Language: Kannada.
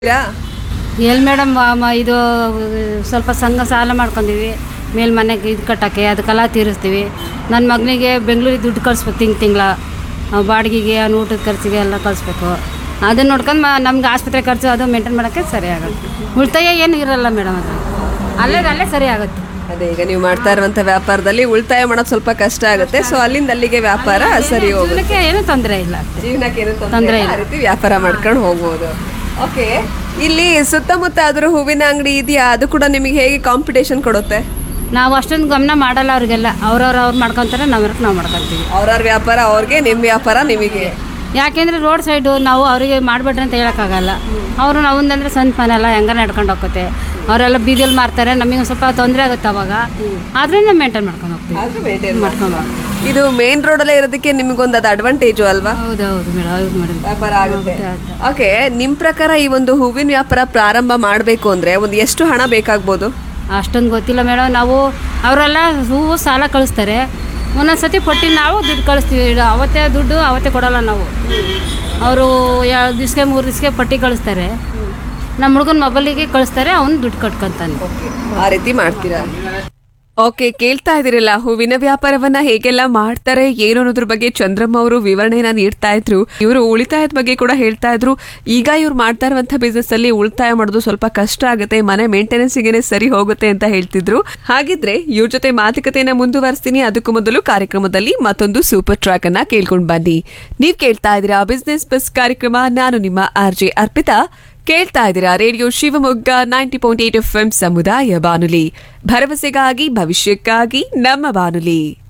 ಎಲ್ಲಿ ಮೇಡಮ್ ಇದು ಸ್ವಲ್ಪ ಸಂಘ ಸಾಲ ಮಾಡ್ಕೊಂಡಿವಿ ಮೇಲ್ ಮನೆಗೆ ಇದು ಕಟ್ಟೋಕ್ಕೆ ಅದಕ್ಕೆಲ್ಲ ತೀರಿಸ್ತೀವಿ ನನ್ನ ಮಗನಿಗೆ ಬೆಂಗಳೂರಿಗೆ ದುಡ್ಡು ಕಳಿಸ್ಬೇಕು ತಿಂಗ್ ತಿಂಗಳ ಬಾಡಿಗೆಗೆ ಅವ್ನ ಊಟದ ಖರ್ಚಿಗೆ ಎಲ್ಲ ಕಳಿಸ್ಬೇಕು ಅದನ್ನ ನೋಡ್ಕೊಂಡು ನಮ್ಗೆ ಆಸ್ಪತ್ರೆ ಖರ್ಚು ಅದು ಮೇಂಟೈನ್ ಮಾಡೋಕ್ಕೆ ಸರಿ ಆಗುತ್ತೆ ಉಳಿತಾಯ ಏನು ಇರಲ್ಲ ಮೇಡಮ್ ಅದು ಅಲ್ಲೇ ಅಲ್ಲೇ ಸರಿ ಆಗುತ್ತೆ ಅದೇ ಈಗ ನೀವು ಮಾಡ್ತಾ ಇರುವಂತ ವ್ಯಾಪಾರದಲ್ಲಿ ಉಳಿತಾಯ ಮಾಡೋದು ಸ್ವಲ್ಪ ಕಷ್ಟ ಆಗುತ್ತೆ ಸೊ ಅಲ್ಲಿಂದ ಅಲ್ಲಿಗೆ ವ್ಯಾಪಾರ ಸರಿ ಹೋಗುತ್ತೆ ಜೀವನಕ್ಕೆ ಏನೂ ತೊಂದರೆ ಇಲ್ಲ ಜೀವನಕ್ಕೆ ಏನು ತೊಂದ್ರೆ ತೊಂದರೆ ಇಲ್ಲ. ಆ ರೀತಿ ವ್ಯಾಪಾರ ಮಾಡ್ಕೊಂಡು ಹೋಗ್ಬೋದು ಓಕೆ ಇಲ್ಲಿ ಸುತ್ತಮುತ್ತ ಆದ್ರೂ ಹೂವಿನ ಅಂಗಡಿ ಇದೆಯಾ ಅದು ಕೂಡ ನಿಮಗೆ ಹೇಗೆ ಕಾಂಪಿಟೇಷನ್ ಕೊಡುತ್ತೆ ನಾವು ಅಷ್ಟೊಂದು ಗಮನ ಮಾಡಲ್ಲ ಅವ್ರಿಗೆಲ್ಲ ಅವ್ರವ್ರು ಅವ್ರು ಮಾಡ್ಕೊತಾರೆ ನಾವು ನಾವು ಮಾಡ್ಕೊತೀವಿ ಅವ್ರವ್ರ ವ್ಯಾಪಾರ ಅವ್ರಿಗೆ ನಿಮ್ಮ ವ್ಯಾಪಾರ ನಿಮಗೆ ಯಾಕೆಂದ್ರೆ ರೋಡ್ ಸೈಡು ನಾವು ಅವರಿಗೆ ಮಾಡಬೇಡ್ರಿ ಅಂತ ಹೇಳೋಕ್ಕಾಗಲ್ಲ ಅವರು ನಾವಂದ್ರೆ ಸ್ವಂತ ಮನೆಲ್ಲ ಹೆಂಗ ನಡ್ಕೊಂಡು ಹೋಗುತ್ತೆ ಅವರೆಲ್ಲ ಬೀದಿಯಲ್ಲಿ ಮಾರ್ತಾರೆ ನಮಗೆ ಒಂದು ಸ್ವಲ್ಪ ತೊಂದರೆ ಆಗುತ್ತೆ ಅವಾಗ ಆದ್ರೆ ನಾವು ಮೇಂಟೈನ್ ಮಾಡ್ಕೊಂಡು ಹೋಗ್ತೀವಿ ಮಾಡ್ಕೊಂಡು ಹೋಗ್ತೀವಿ ಇದು ಮೇನ್ ರೋಡ್ ಅಲ್ಲೇ ಇರೋದಕ್ಕೆ ನಿಮಗೊಂದು ಅದು ಅಡ್ವಾಂಟೇಜು ಅಲ್ವಾ ಹೌದು ಹೌದು ಮೇಡಮ್ ಹೌದು ಮೇಡಮ್ ವ್ಯಾಪಾರ ಆಗುತ್ತೆ ಓಕೆ ನಿಮ್ ಪ್ರಕಾರ ಈ ಒಂದು ಹೂವಿನ ವ್ಯಾಪಾರ ಪ್ರಾರಂಭ ಮಾಡಬೇಕು ಅಂದ್ರೆ ಒಂದು ಎಷ್ಟು ಹಣ ಬೇಕಾಗ್ಬೋದು ಅಷ್ಟೊಂದು ಗೊತ್ತಿಲ್ಲ ಮೇಡಮ್ ನಾವು ಅವರೆಲ್ಲ ಹೂವು ಸಾಲ ಕಳಿಸ್ತಾರೆ ಒಂದೊಂದು ಸತಿ ಕೊಟ್ಟು ನಾವು ದುಡ್ಡು ಕಳಿಸ್ತೀವಿ ಇದು ಅವತ್ತೇ ದುಡ್ಡು ಅವತ್ತೇ ಕೊಡಲ್ಲ ನಾವು ಅವರು ಎರಡು ದಿವ್ಸಕ್ಕೆ ಮೂರು ದಿವ್ಸಕ್ಕೆ ಪಟ್ಟಿ ಕಳಿಸ್ತಾರೆ ನಮ್ಮ ಹುಡುಗನ ಮೊಬೈಲಿಗೆ ಕಳಿಸ್ತಾರೆ ಅವ್ನು ದುಡ್ಡು ಕಟ್ಕೊಂತಾನೆ ಆ ರೀತಿ ಮಾಡ್ತೀರಾ ಓಕೆ ಕೇಳ್ತಾ ಇದಿರಲ್ಲ ಹೂವಿನ ವ್ಯಾಪಾರವನ್ನ ಹೇಗೆಲ್ಲ ಮಾಡ್ತಾರೆ ಏನು ಅನ್ನೋದ್ರ ಬಗ್ಗೆ ಚಂದ್ರಮ್ಮ ಅವರು ವಿವರಣೆನ ನೀಡ್ತಾ ಇದ್ರು ಇವರು ಉಳಿತಾಯದ ಬಗ್ಗೆ ಕೂಡ ಹೇಳ್ತಾ ಇದ್ರು ಈಗ ಇವ್ರು ಮಾಡ್ತಾ ಇರುವಂತ ಬಿಸ್ನೆಸ್ ಅಲ್ಲಿ ಉಳಿತಾಯ ಮಾಡೋದು ಸ್ವಲ್ಪ ಕಷ್ಟ ಆಗುತ್ತೆ ಮನೆ ಮೇಂಟೆನೆನ್ಸ್ ಗೆನೆ ಸರಿ ಹೋಗುತ್ತೆ ಅಂತ ಹೇಳ್ತಿದ್ರು ಹಾಗಿದ್ರೆ ಇವ್ರ ಜೊತೆ ಮಾತುಕತೆಯನ್ನ ಮುಂದುವರಿಸ್ತೀನಿ ಅದಕ್ಕೂ ಮೊದಲು ಕಾರ್ಯಕ್ರಮದಲ್ಲಿ ಮತ್ತೊಂದು ಸೂಪರ್ ಟ್ರ್ಯಾಕ್ ಅನ್ನ ಕೇಳ್ಕೊಂಡ್ ಬನ್ನಿ ನೀವ್ ಕೇಳ್ತಾ ಇದ್ದೀರಾ ಬಿಸ್ನೆಸ್ ಬಸ್ ಕಾರ್ಯಕ್ರಮ ನಾನು ನಿಮ್ಮ ಆರ್ ಜೆ ಅರ್ಪಿತಾ ಕೇಳ್ತಾ ಇದ್ದೀರಾ radio Shivamogga ninety point eight F M ಸಮುದಾಯ ಬಾನುಲಿ ಭರವಸೆಗಾಗಿ ಭವಿಷ್ಯಕ್ಕಾಗಿ ನಮ್ಮ ಬಾನುಲಿ